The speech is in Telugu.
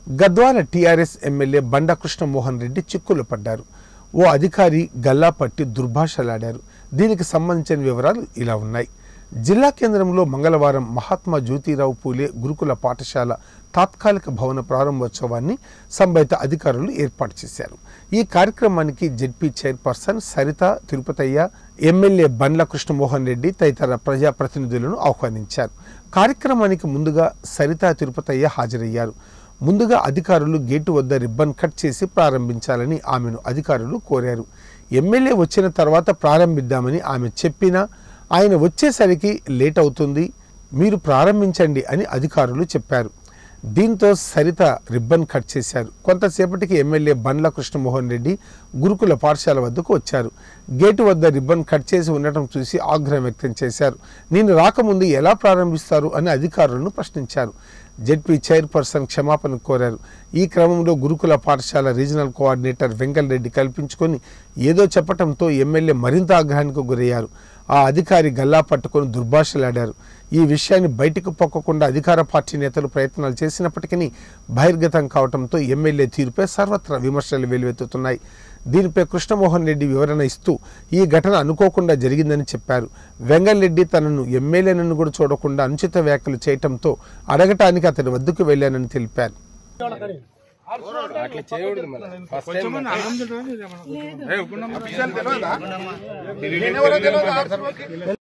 గద్వాల టీఆర్ఎస్ ఎమ్మెల్యే బండా కృష్ణమోహన్ రెడ్డి చిక్కులు పడ్డారు ఓ అధికారి గల్లా పట్టి దుర్భాషలాడారు దీనికి సంబంధించిన వివరాలు ఇలా ఉన్నాయి జిల్లా కేంద్రంలో మంగళవారం మహాత్మా జ్యోతిరావు పూలే గురుకుల పాఠశాల తాత్కాలిక భవన ప్రారంభోత్సవాన్ని సంబంధిత అధికారులు ఏర్పాటు చేశారు ఈ కార్యక్రమానికి ZP chairperson Saritha Tirupathaiah MLA Bandla Krishnamohan Reddy తదితర ప్రజాప్రతినిధులను ఆహ్వానించారు కార్యక్రమానికి ముందుగా సరిత తిరుపతయ్య హాజరయ్యారు ముందుగా అధికారులు గేటు వద్ద రిబ్బన్ కట్ చేసి ప్రారంభించాలని ఆమెను అధికారులు కోరారు ఎమ్మెల్యే వచ్చిన తర్వాత ప్రారంభిద్దామని ఆమె చెప్పినా ఆయన వచ్చేసరికి లేట్ అవుతుంది మీరు ప్రారంభించండి అని అధికారులు చెప్పారు దీంతో సరిత రిబ్బన్ కట్ చేశారు కొంతసేపటికి ఎమ్మెల్యే బండ్ల కృష్ణమోహన్ రెడ్డి గురుకుల పాఠశాల వద్దకు వచ్చారు గేటు వద్ద రిబ్బన్ కట్ చేసి ఉండటం చూసి ఆగ్రహం వ్యక్తం చేశారు నేను రాకముందు ఎలా ప్రారంభిస్తారు అని అధికారులను ప్రశ్నించారు జెడ్పీ చైర్పర్సన్ క్షమాపణ కోరారు ఈ క్రమంలో గురుకుల పాఠశాల రీజనల్ కోఆర్డినేటర్ వెంకల్ రెడ్డి కల్పించుకొని ఏదో చెప్పటంతో ఎమ్మెల్యే మరింత ఆగ్రహానికి గురయ్యారు ఆ అధికారి గల్లా పట్టుకొని దుర్భాషలాడారు ఈ విషయాన్ని బయటకు పొక్కకుండా అధికార పార్టీ నేతలు ప్రయత్నాలు చేసినప్పటికీ బహిర్గతం కావడంతో ఎమ్మెల్యే తీరుపై సర్వత్రా విమర్శలు వెలువెత్తుతున్నాయి దీనిపై కృష్ణమోహన్ రెడ్డి వివరణ ఇస్తూ ఈ ఘటన అనుకోకుండా జరిగిందని చెప్పారు వెంగళరెడ్డి తనను ఎమ్మెల్యేనన్ను కూడా చూడకుండా అనుచిత వ్యాఖ్యలు చేయటంతో అడగటానికి అతని వద్దకు వెళ్ళానని తెలిపారు అట్లా చేయకూడదు మళ్ళీ ఫస్ట్ టైం